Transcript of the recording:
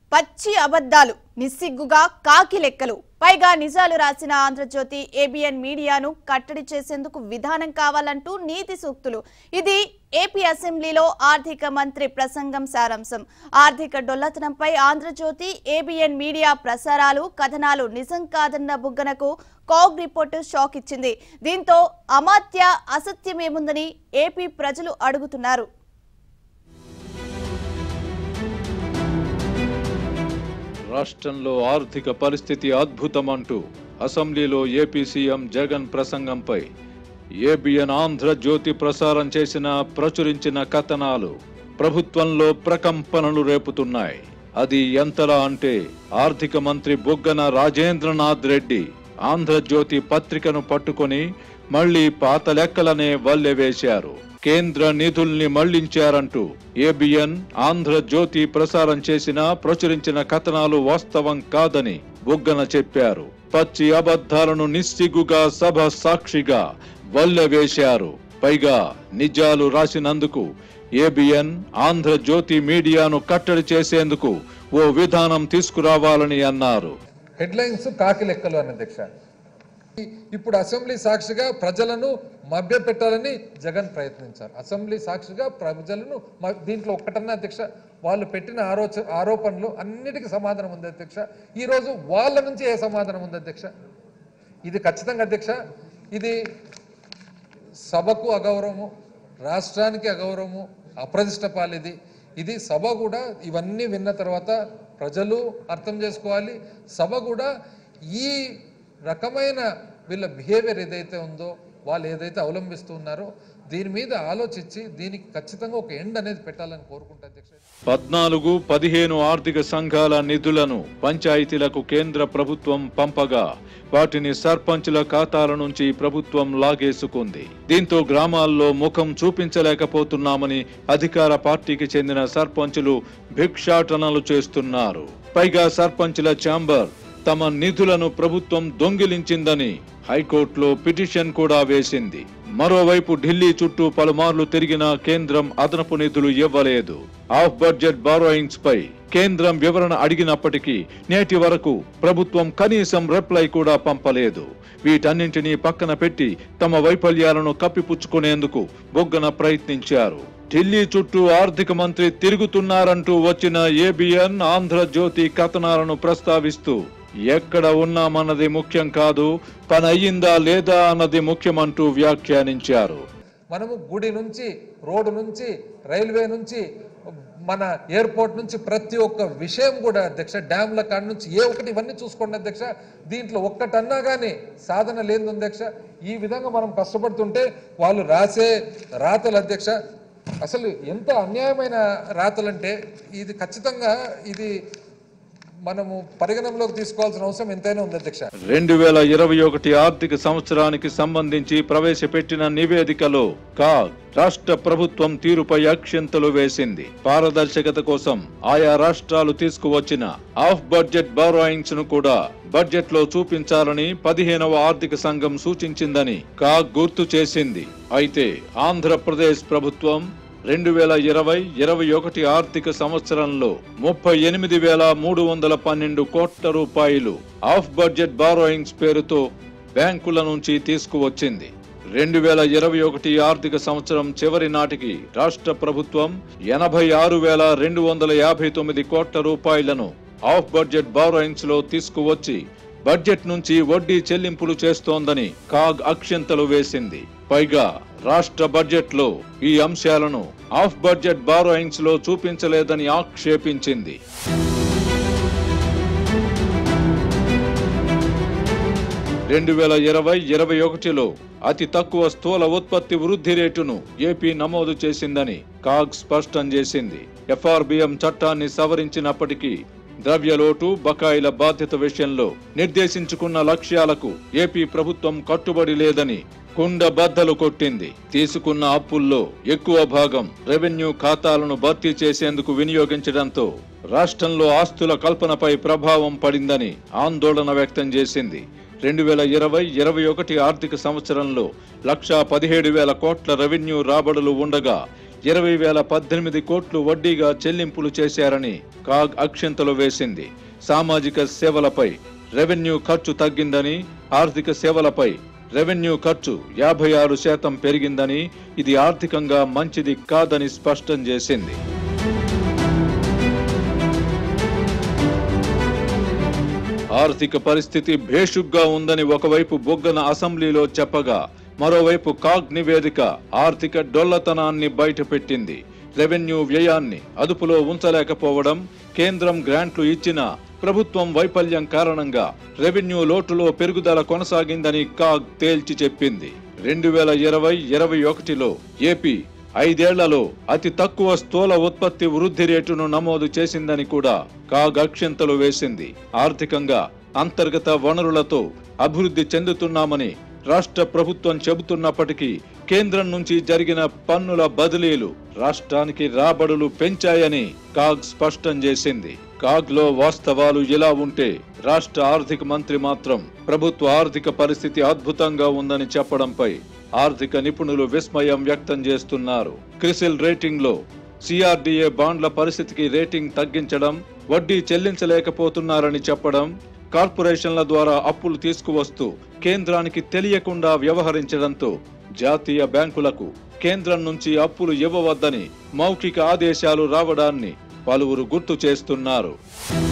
పచ్చి అబద్ధాలు నిస్సిగ్గుగా కాకి లెక్కలు పైగా నిజాలు రాసిన ఆంధ్రజ్యోతి ఏబిఎన్ మీడియాను కట్టడి చేసేందుకు విధానం కావాలంటూ నీతి సూక్తులు ఇది ఏపీ అసెంబ్లీలో ఆర్థిక మంత్రి ప్రసంగం సారాంశం ఆర్థిక డొల్లతనంపై ఆంధ్రజ్యోతి ఏబిఎన్ మీడియా ప్రసారాలు కథనాలు నిజం కాదన్న బుగ్గనకు కాగ్ రిపోర్టు షాక్ ఇచ్చింది దీంతో అమాత్య అసత్యమేముందని ఏపీ ప్రజలు అడుగుతున్నారు రాష్ట్రంలో ఆర్థిక పరిస్థితి అద్భుతమంటూ అసెంబ్లీలో ఏపీ సీఎం జగన్ ప్రసంగంపై ఏబిఎన్ ఆంధ్రజ్యోతి ప్రసారం చేసిన ప్రచురించిన కథనాలు ప్రభుత్వంలో ప్రకంపనలు రేపుతున్నాయి అది ఎంతలా అంటే ఆర్థిక మంత్రి బొగ్గన రాజేంద్రనాథ్ రెడ్డి ఆంధ్రజ్యోతి పత్రికను పట్టుకొని మళ్లీ పాత లెక్కలనే వల్లె వేశారు కేంద్ర నిధుల్ని మళ్లించారంటూ ఏబిఎన్ ఆంధ్రజ్యోతి ప్రసారం చేసిన ప్రచురించిన కథనాలు వాస్తవం కాదని బుగ్గన చెప్పారు పచ్చి అబద్ధాలను నిస్సిగ్గుగా సభ సాక్షిగా వల్లె వేశారు పైగా నిజాలు రాసినందుకు ఏబిఎన్ ఆంధ్రజ్యోతి మీడియాను కట్టడి చేసేందుకు ఓ విధానం తీసుకురావాలని అన్నారు హెడ్లైన్స్ కాకి లెక్కలు అని అధ్యక్ష ఈ- ఇప్పుడు అసెంబ్లీ సాక్షిగా ప్రజలను మభ్య పెట్టాలని జగన్ ప్రయత్నించారు అసెంబ్లీ సాక్షిగా ప్రజలను మ- దీంట్లో ఒక్కటన్నా అధ్యక్ష వాళ్ళు పెట్టిన ఆరోచ ఆరోపణలు అన్నిటికీ సమాధానం ఉంది అధ్యక్ష ఈరోజు వాళ్ళ నుంచి ఏ సమాధానం ఉంది అధ్యక్ష ఇది ఖచ్చితంగా అధ్యక్ష ఇది సభకు అగౌరవము రాష్ట్రానికి అగౌరవము అప్రదిష్ట పాలిది ఇది సభ కూడా ఇవన్నీ విన్న తర్వాత ప్రజలు అర్థం చేసుకోవాలి సభ కూడా ఈ రకమైన వీళ్ళ బిహేవియర్ ఏదైతే ఉందో వాళ్ళు ఏదైతే అవలంబిస్తున్నారో దీని మీద ఆలోచించి దీనికి ఖచ్చితంగా ఒక ఎండ్ అనేది పెట్టాలని కోరుకుంటా అధ్యక్ష పద్నాలుగు పదిహేను ఆర్థిక సంఘాల నిధులను పంచాయతీలకు కేంద్ర ప్రభుత్వం పంపగా వాటిని సర్పంచుల ఖాతాల నుంచి ప్రభుత్వం లాగేసుకుంది దీంతో గ్రామాల్లో ముఖం చూపించలేకపోతున్నామని అధికార పార్టీకి చెందిన సర్పంచులు భిక్షాటనలు చేస్తున్నారు పైగా సర్పంచుల ఛాంబర్ తమ నిధులను ప్రభుత్వం దొంగిలించిందని హైకోర్టులో పిటిషన్ కూడా వేసింది మరోవైపు ఢిల్లీ చుట్టూ పలుమార్లు తిరిగిన కేంద్రం అదనపు నిధులు ఇవ్వలేదు ఆఫ్ బడ్జెట్ బారోయింగ్స్ పై కేంద్రం వివరణ అడిగినప్పటికీ నేటి వరకు ప్రభుత్వం కనీసం రిప్లై కూడా పంపలేదు వీటన్నింటినీ పక్కన పెట్టి తమ వైఫల్యాలను కప్పిపుచ్చుకునేందుకు బొగ్గన ప్రయత్నించారు ఢిల్లీ చుట్టూ ఆర్థిక మంత్రి తిరుగుతున్నారంటూ వచ్చిన ఏబిఎన్ ఆంధ్రజ్యోతి కథనాలను ప్రస్తావిస్తూ ఎక్కడ ఉన్నామన్నది ముఖ్యం కాదు పని అయ్యిందా లేదా అన్నది ముఖ్యమంటూ వ్యాఖ్యానించారు మనము గుడి నుంచి రోడ్డు నుంచి రైల్వే నుంచి మన ఎయిర్పోర్ట్ నుంచి ప్రతి ఒక్క విషయం కూడా అధ్యక్ష డ్యామ్ల కాడ నుంచి ఏ ఒక్కటి ఇవన్నీ చూసుకోండి అధ్యక్ష దీంట్లో ఒక్కటన్నా కానీ సాధన లేదు అధ్యక్ష ఈ విధంగా మనం కష్టపడుతుంటే వాళ్ళు రాసే రాతలు అధ్యక్ష అసలు ఎంత అన్యాయమైన రాతలంటే ఇది ఖచ్చితంగా ఇది మనము పరిగణనలోకి తీసుకోవాల్సిన అవసరం ఎంతైనా ఉంది అధ్యక్ష రెండు వేల ఇరవై ఒకటి ఆర్థిక సంవత్సరానికి సంబంధించి ప్రవేశపెట్టిన నివేదికలో కాగ్ రాష్ట్ర ప్రభుత్వం తీరుపై అక్షంతలు వేసింది పారదర్శకత కోసం ఆయా రాష్ట్రాలు తీసుకువచ్చిన ఆఫ్ బడ్జెట్ బారోయింగ్స్ ను కూడా బడ్జెట్ లో చూపించాలని పదిహేనవ ఆర్థిక సంఘం సూచించిందని కాగ్ గుర్తు చేసింది అయితే ఆంధ్రప్రదేశ్ ప్రభుత్వం రెండు వేల ఇరవై ఇరవై ఒకటి ఆర్థిక సంవత్సరంలో ముప్పై ఎనిమిది వేల మూడు వందల పన్నెండు కోట్ల రూపాయలు ఆఫ్ బడ్జెట్ బారోయింగ్స్ పేరుతో బ్యాంకుల నుంచి తీసుకువచ్చింది రెండు వేల ఇరవై ఒకటి ఆర్థిక సంవత్సరం చివరి నాటికి రాష్ట్ర ప్రభుత్వం ఎనభై ఆరు వేల రెండు వందల యాభై తొమ్మిది కోట్ల రూపాయలను ఆఫ్ బడ్జెట్ బారోయింగ్స్ లో తీసుకువచ్చి బడ్జెట్ నుంచి వడ్డీ చెల్లింపులు చేస్తోందని కాగ్ అక్షంతలు వేసింది పైగా రాష్ట్ర బడ్జెట్ లో ఈ అంశాలను ఆఫ్ బడ్జెట్ బారోయింగ్స్ లో చూపించలేదని ఆక్షేపించింది రెండు వేల ఇరవై ఇరవై ఒకటిలో అతి తక్కువ స్థూల ఉత్పత్తి వృద్ధి రేటును ఏపీ నమోదు చేసిందని కాగ్ స్పష్టం చేసింది ఎఫ్ఆర్బిఎం చట్టాన్ని సవరించినప్పటికీ ద్రవ్యలోటు బకాయిల బాధ్యత విషయంలో నిర్దేశించుకున్న లక్ష్యాలకు ఏపీ ప్రభుత్వం కట్టుబడి లేదని కుండ బద్దలు కొట్టింది తీసుకున్న అప్పుల్లో ఎక్కువ భాగం రెవెన్యూ ఖాతాలను భర్తీ చేసేందుకు వినియోగించడంతో రాష్ట్రంలో ఆస్తుల కల్పనపై ప్రభావం పడిందని ఆందోళన వ్యక్తం చేసింది రెండు వేల ఇరవై ఇరవై ఒకటి ఆర్థిక సంవత్సరంలో లక్షా పదిహేడు వేల కోట్ల రెవెన్యూ రాబడులు ఉండగా ఇరవై వేల పద్దెనిమిది కోట్లు వడ్డీగా చెల్లింపులు చేశారని కాగ్ అక్షంతలు వేసింది సామాజిక సేవలపై రెవెన్యూ ఖర్చు తగ్గిందని ఆర్థిక సేవలపై రెవెన్యూ ఖర్చు యాభై ఆరు శాతం పెరిగిందని ఇది ఆర్థికంగా మంచిది కాదని స్పష్టం చేసింది ఆర్థిక పరిస్థితి భేషుగ్గా ఉందని ఒకవైపు బొగ్గన అసెంబ్లీలో చెప్పగా మరోవైపు కాగ్ నివేదిక ఆర్థిక డొల్లతనాన్ని బయటపెట్టింది రెవెన్యూ వ్యయాన్ని అదుపులో ఉంచలేకపోవడం కేంద్రం గ్రాంట్లు ఇచ్చినా ప్రభుత్వం వైఫల్యం కారణంగా రెవెన్యూ లోటులో పెరుగుదల కొనసాగిందని కాగ్ తేల్చి చెప్పింది రెండు వేల ఇరవై ఇరవై ఒకటిలో ఏపీ ఐదేళ్లలో అతి తక్కువ స్థూల ఉత్పత్తి వృద్ధి రేటును నమోదు చేసిందని కూడా కాగ్ అక్షంతలు వేసింది ఆర్థికంగా అంతర్గత వనరులతో అభివృద్ధి చెందుతున్నామని రాష్ట్ర ప్రభుత్వం చెబుతున్నప్పటికీ కేంద్రం నుంచి జరిగిన పన్నుల బదిలీలు రాష్ట్రానికి రాబడులు పెంచాయని కాగ్ స్పష్టం చేసింది కాగ్ లో వాస్తవాలు ఇలా ఉంటే రాష్ట్ర ఆర్థిక మంత్రి మాత్రం ప్రభుత్వ ఆర్థిక పరిస్థితి అద్భుతంగా ఉందని చెప్పడంపై ఆర్థిక నిపుణులు విస్మయం వ్యక్తం చేస్తున్నారు క్రిసిల్ రేటింగ్ లో సిఆర్డిఏ బాండ్ల పరిస్థితికి రేటింగ్ తగ్గించడం వడ్డీ చెల్లించలేకపోతున్నారని చెప్పడం కార్పొరేషన్ల ద్వారా అప్పులు తీసుకువస్తూ కేంద్రానికి తెలియకుండా వ్యవహరించడంతో జాతీయ బ్యాంకులకు కేంద్రం నుంచి అప్పులు ఇవ్వవద్దని మౌఖిక ఆదేశాలు రావడాన్ని పలువురు గుర్తు చేస్తున్నారు